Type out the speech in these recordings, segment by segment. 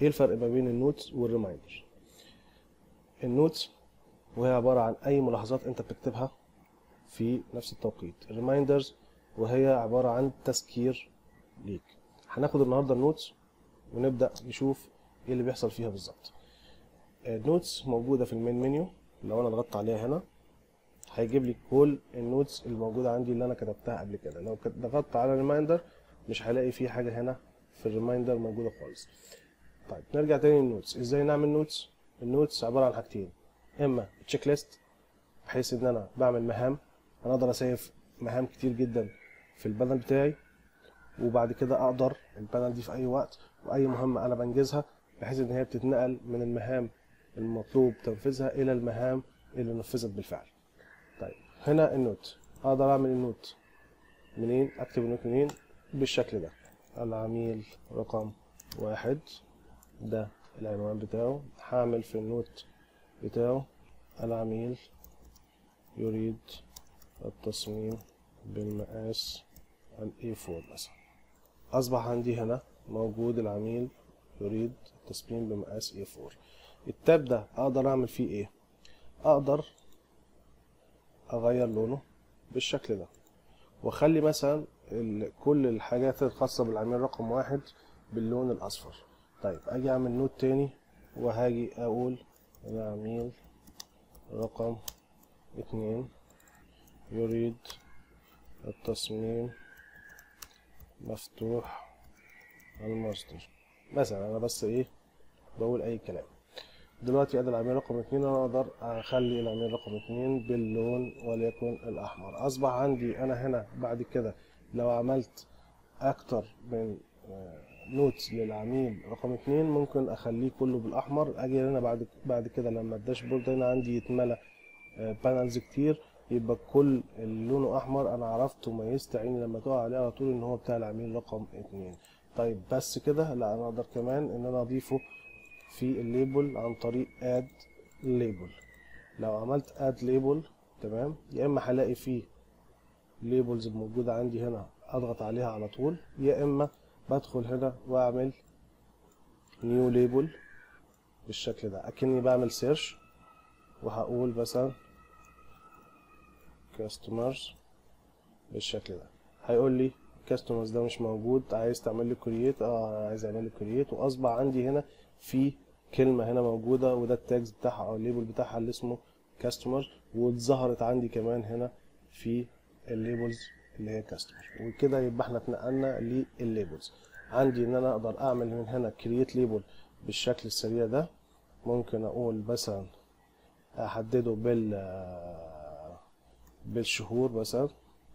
ايه الفرق ما بين النوتس والريمايندر النوتس وهي عبارة عن أي ملاحظات أنت بتكتبها في نفس التوقيت الريمايندرز وهي عبارة عن تذكير ليك هناخد النهاردة النوتس ونبدأ نشوف ايه اللي بيحصل فيها بالظبط النوتس موجودة في المين منيو لو أنا ضغطت عليها هنا هيجيب لي كل النوتس الموجودة عندي اللي أنا كتبتها قبل كده لو كت- ضغطت على ريمايندر مش هلاقي في حاجة هنا في الريمايندر موجودة خالص طيب نرجع تاني للنوتس ازاي نعمل نوتس النوتس عبارة عن حاجتين اما تشيك ليست بحيث ان انا بعمل مهام انا اقدر اسيف مهام كتير جدا في البانل بتاعي وبعد كده اقدر البانل دي في اي وقت واي مهمة انا بنجزها بحيث ان هي بتتنقل من المهام المطلوب تنفيذها الى المهام اللي نفذت بالفعل طيب هنا النوت اقدر اعمل النوت منين اكتب النوت منين بالشكل ده العميل رقم واحد ده العنوان بتاعه هعمل في النوت بتاعه العميل يريد التصميم بالمقاس ال A4 مثلا أصبح عندي هنا موجود العميل يريد التصميم بمقاس A4 التاب ده أقدر أعمل فيه إيه؟ أقدر أغير لونه بالشكل ده وأخلي مثلا ال- كل الحاجات الخاصة بالعميل رقم واحد باللون الأصفر طيب أجي أعمل نوت تاني وهاجي أقول العميل رقم اتنين يريد التصميم مفتوح الماستر مثلا انا بس ايه بقول اي كلام دلوقتي ادي العميل رقم اتنين انا اقدر اخلي العميل رقم اتنين باللون وليكن الاحمر اصبح عندي انا هنا بعد كده لو عملت اكتر من آه، نوت للعميل رقم اتنين ممكن اخليه كله بالاحمر اجي هنا بعد بعد كده لما الداشبورد هنا عندي يتملى بانلز كتير يبقى كل اللي لونه احمر انا عرفت وميزت عيني لما تقع عليه على طول ان هو بتاع العميل رقم اتنين طيب بس كده لا انا اقدر كمان ان انا اضيفه في الليبل عن طريق اد ليبل لو عملت اد ليبل تمام يا اما هلاقي فيه ليبلز الموجودة عندي هنا اضغط عليها على طول يا اما بدخل هنا واعمل نيو ليبل بالشكل ده اكني بعمل سيرش وهقول مثلا كاستمرز بالشكل ده هيقول لي كاستمرز ده مش موجود عايز تعمل لي كرييت اه عايز اعمل لي كرييت واصبح عندي هنا في كلمه هنا موجوده وده التاجز بتاعها او الليبل بتاعها اللي اسمه كاستمر واتظهرت عندي كمان هنا في الليبلز اللي هي كاستمر وكده يبقى احنا اتنقلنا للليبلز عندي ان انا اقدر اعمل من هنا كرييت ليبل بالشكل السريع ده ممكن اقول مثلا احدده بال بالشهور مثلا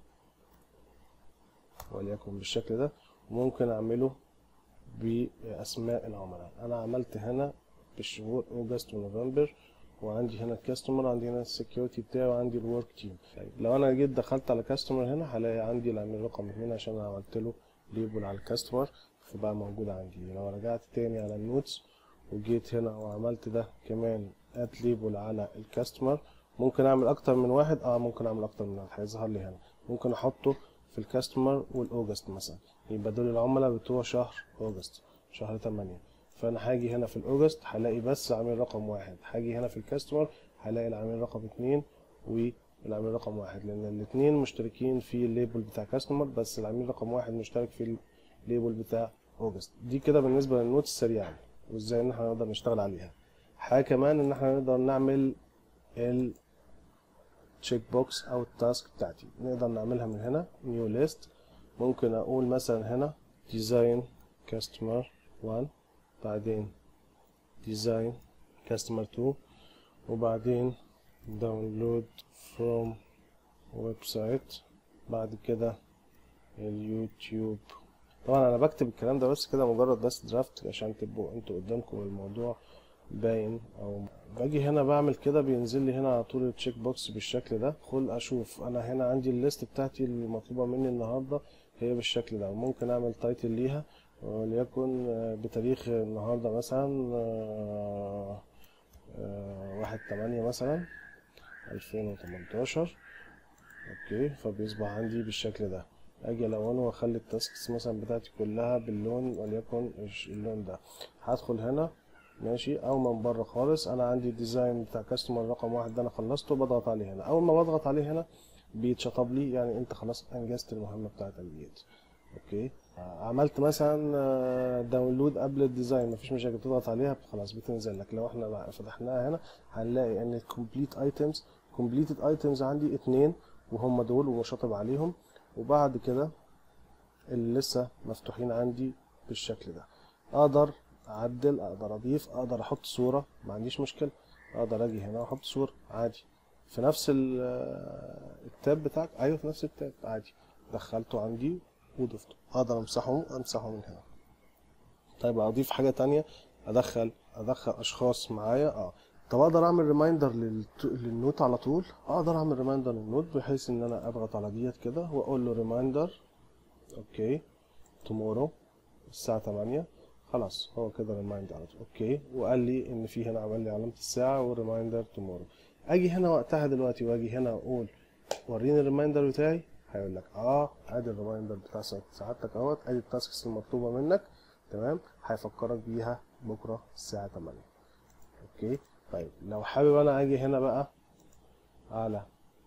وليكن بالشكل ده ممكن اعمله باسماء العملاء انا عملت هنا بالشهور اوجست ونوفمبر وعندي هنا الكاستمر عندي هنا السكيورتي بتاعي وعندي الورك تيم طيب لو انا جيت دخلت على كاستمر هنا هلاقي عندي العميل رقم اتنين عشان انا عملت له ليبل على الكاستمر فبقى موجود عندي لو رجعت تاني على النوتس وجيت هنا وعملت ده كمان اد ليبل على الكاستمر ممكن اعمل اكتر من واحد اه ممكن اعمل اكتر من واحد هيظهر لي هنا ممكن احطه في الكاستمر والاوجست مثلا يبقى دول العملاء بتوع شهر اوجست شهر 8 فانا هاجي هنا في الاوجست هلاقي بس عميل رقم واحد هاجي هنا في الكاستمر هلاقي العميل رقم اتنين والعميل رقم واحد لان الاتنين مشتركين في الليبل بتاع كاستمر بس العميل رقم واحد مشترك في الليبل بتاع اوجست دي كده بالنسبه للنوت السريعه وازاي ان احنا نقدر نشتغل عليها حاجه كمان ان احنا نقدر نعمل ال تشيك بوكس او التاسك بتاعتي نقدر نعملها من هنا نيو ليست ممكن اقول مثلا هنا ديزاين كاستمر 1 بعدين ديزاين كاستمر 2 وبعدين داونلود فروم ويب سايت بعد كده اليوتيوب طبعا انا بكتب الكلام ده بس كده مجرد بس درافت عشان تبقوا انتوا قدامكم الموضوع باين او باجي هنا بعمل كده بينزل لي هنا على طول التشيك بوكس بالشكل ده خل اشوف انا هنا عندي الليست بتاعتي المطلوبه مني النهارده هي بالشكل ده ممكن اعمل تايتل ليها وليكن بتاريخ النهارده مثلا واحد تمانية مثلا الفين وتمنتاشر اوكي فبيصبح عندي بالشكل ده اجي الونه واخلي التاسكس مثلا بتاعتي كلها باللون وليكن الش- اللون ده هدخل هنا ماشي او من بره خالص انا عندي الديزاين بتاع كاستمر رقم واحد ده انا خلصته بضغط عليه هنا اول ما بضغط عليه هنا بيتشطب لي يعني انت خلاص انجزت المهمه بتاعتك ديت اوكي عملت مثلا آه، داونلود قبل الديزاين مفيش مشاكل تضغط عليها خلاص بتنزل لك لو احنا بقى فتحناها هنا هنلاقي ان الكومبليت ايتمز كومبليتد ايتمز عندي اتنين وهم دول وشاطب عليهم وبعد كده اللي لسه مفتوحين عندي بالشكل ده اقدر اعدل اقدر اضيف اقدر احط صورة ما عنديش مشكلة اقدر اجي هنا واحط صورة عادي في نفس ال- التاب بتاعك ايوه في نفس التاب عادي دخلته عندي وضفته اقدر امسحه امسحه من هنا طيب اضيف حاجة تانية ادخل ادخل اشخاص معايا اه طب اقدر اعمل ريمايندر للنوت على طول اقدر اعمل ريمايندر للنوت بحيث ان انا اضغط على ديت كده واقول له ريمايندر اوكي تومورو الساعة 8 خلاص هو كده ريمايند على طول اوكي وقال لي ان في هنا عمل لي علامة الساعة وريمايندر تومورو اجي هنا وقتها دلوقتي واجي هنا اقول وريني الريمايندر بتاعي هيقول لك اه ادي الريمايندر بتاع سعادتك اهوت ادي التاسكس المطلوبة منك تمام هيفكرك بيها بكرة الساعة 8 اوكي طيب لو حابب انا اجي هنا بقى على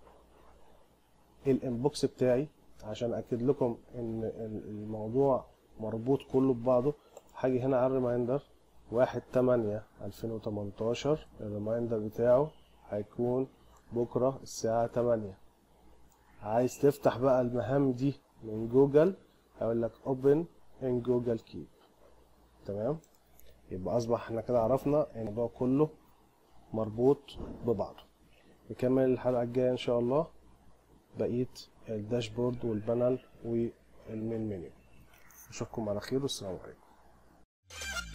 الانبوكس بتاعي عشان اكد لكم ان ال- الموضوع مربوط كله ببعضه هاجي هنا على الريمايندر واحد تمانية الفين وتمنتاشر الريمايندر بتاعه هيكون بكرة الساعة تمانية عايز تفتح بقى المهام دي من جوجل هيقول لك open in جوجل كيب تمام يبقى اصبح احنا كده عرفنا ان الموضوع كله مربوط ببعضه نكمل الحلقة الجاية ان شاء الله بقية الداشبورد والبانل والمين منيو اشوفكم على خير والسلام عليكم